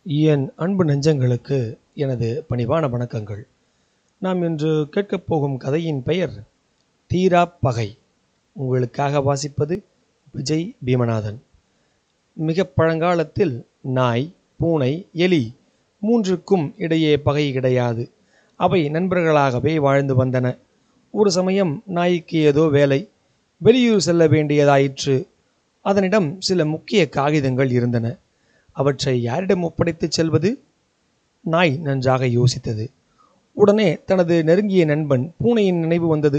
என் அன்பு நெஞ்சங்களுக்கு எனது பணிவான வணக்கங்கள் நாம் இன்று கேட்கப் போகும் கதையின் பெயர் தீரா பகை உங்களுக்காக வாசிப்பது விஜய் பீமநாதன் மிக பழங்காலத்தில் நாய் பூனை எலி மூன்றுக்கும் இடையே பகை கிடையாது அவை நண்பர்களாகவே வாழ்ந்து வந்தன ஒரு சமயம் நாய்க்கு ஏதோ வேலை வெளியூர் செல்ல வேண்டியதாயிற்று அதனிடம் சில முக்கிய காகிதங்கள் இருந்தன அவற்றை யாரிடம் ஒப்படைத்துச் செல்வது நாய் நன்றாக யோசித்தது உடனே தனது நெருங்கிய நண்பன் பூனையின் நினைவு வந்தது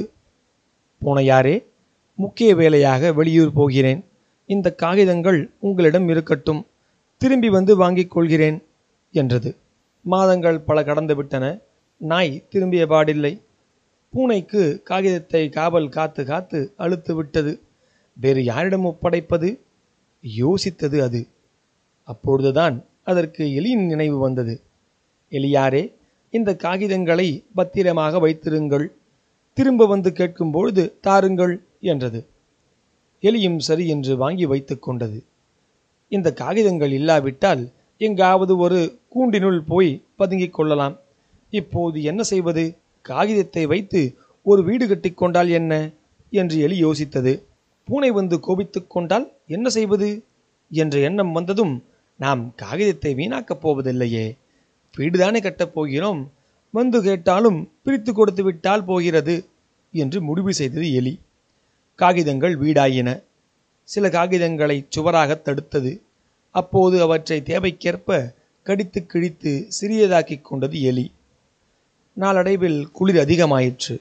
பூனையாரே முக்கிய வேலையாக வெளியூர் போகிறேன் இந்த காகிதங்கள் உங்களிடம் இருக்கட்டும் திரும்பி வந்து வாங்கிக் கொள்கிறேன் என்றது மாதங்கள் பல கடந்து விட்டன நாய் திரும்பிய பாடில்லை பூனைக்கு காகிதத்தை காவல் காத்து காத்து அழுத்து விட்டது வேறு யாரிடம் ஒப்படைப்பது யோசித்தது அது அப்பொழுதுதான் அதற்கு எலியின் நினைவு வந்தது எலியாரே இந்த காகிதங்களை பத்திரமாக வைத்திருங்கள் திரும்ப வந்து கேட்கும்பொழுது தாருங்கள் என்றது எலியும் சரி என்று வாங்கி வைத்து கொண்டது இந்த காகிதங்கள் இல்லாவிட்டால் எங்காவது ஒரு கூண்டினுள் போய் பதுங்கிக் கொள்ளலாம் இப்போது என்ன செய்வது காகிதத்தை வைத்து ஒரு வீடு கட்டிக்கொண்டால் என்ன என்று எலி யோசித்தது பூனை வந்து கோபித்துக் கொண்டால் என்ன செய்வது என்ற எண்ணம் வந்ததும் நாம் காகிதத்தை வீணாக்கப் போவதில்லையே வீடுதானே கட்டப் போகிறோம் வந்து கேட்டாலும் பிரித்து கொடுத்து விட்டால் போகிறது என்று முடிவு செய்தது எலி காகிதங்கள் வீடாயின சில காகிதங்களை சுவராக தடுத்தது அப்போது அவற்றை தேவைக்கேற்ப கடித்து கிழித்து சிறியதாக்கிக் கொண்டது எலி நாளடைவில் குளிர் அதிகமாயிற்று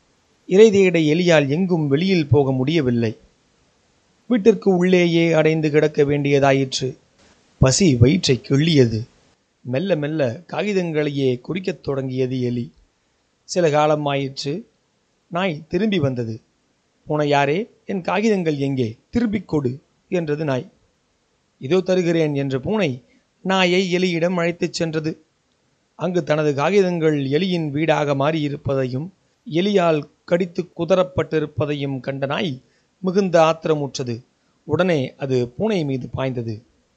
இறை தேட எலியால் எங்கும் வெளியில் போக முடியவில்லை வீட்டிற்கு உள்ளேயே அடைந்து கிடக்க வேண்டியதாயிற்று பசி வயிற்றை கிள்ளியது மெல்ல மெல்ல காகிதங்களையே குறிக்கத் தொடங்கியது எலி சில காலம் ஆயிற்று நாய் திரும்பி வந்தது பூனையாரே என் காகிதங்கள் எங்கே திரும்பிக் கொடு என்றது நாய் இதோ தருகிறேன் என்ற பூனை நாயை எலியிடம் அழைத்துச் சென்றது அங்கு தனது காகிதங்கள் எலியின் வீடாக மாறியிருப்பதையும் எலியால் கடித்து குதறப்பட்டிருப்பதையும் கண்ட நாய் மிகுந்த ஆத்திரமுற்றது உடனே அது பூனை மீது பாய்ந்தது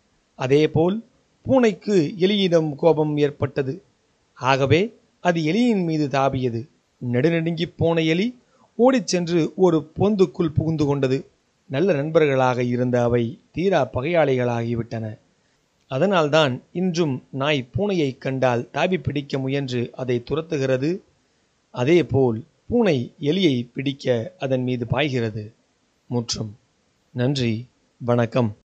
அதேபோல் பூனைக்கு எலியிடம் கோபம் ஏற்பட்டது ஆகவே அது எலியின் மீது தாவியது நெடுநெடுங்கிப் போன எலி ஓடிச் சென்று ஒரு பொந்துக்குள் புகுந்து கொண்டது நல்ல நண்பர்களாக இருந்த அவை தீரா பகையாளிகளாகிவிட்டன அதனால்தான் இன்றும் நாய் பூனையை கண்டால் தாவி பிடிக்க முயன்று அதை துரத்துகிறது அதேபோல் பூனை எலியை பிடிக்க அதன் மீது பாய்கிறது முற்றும் நன்றி வணக்கம்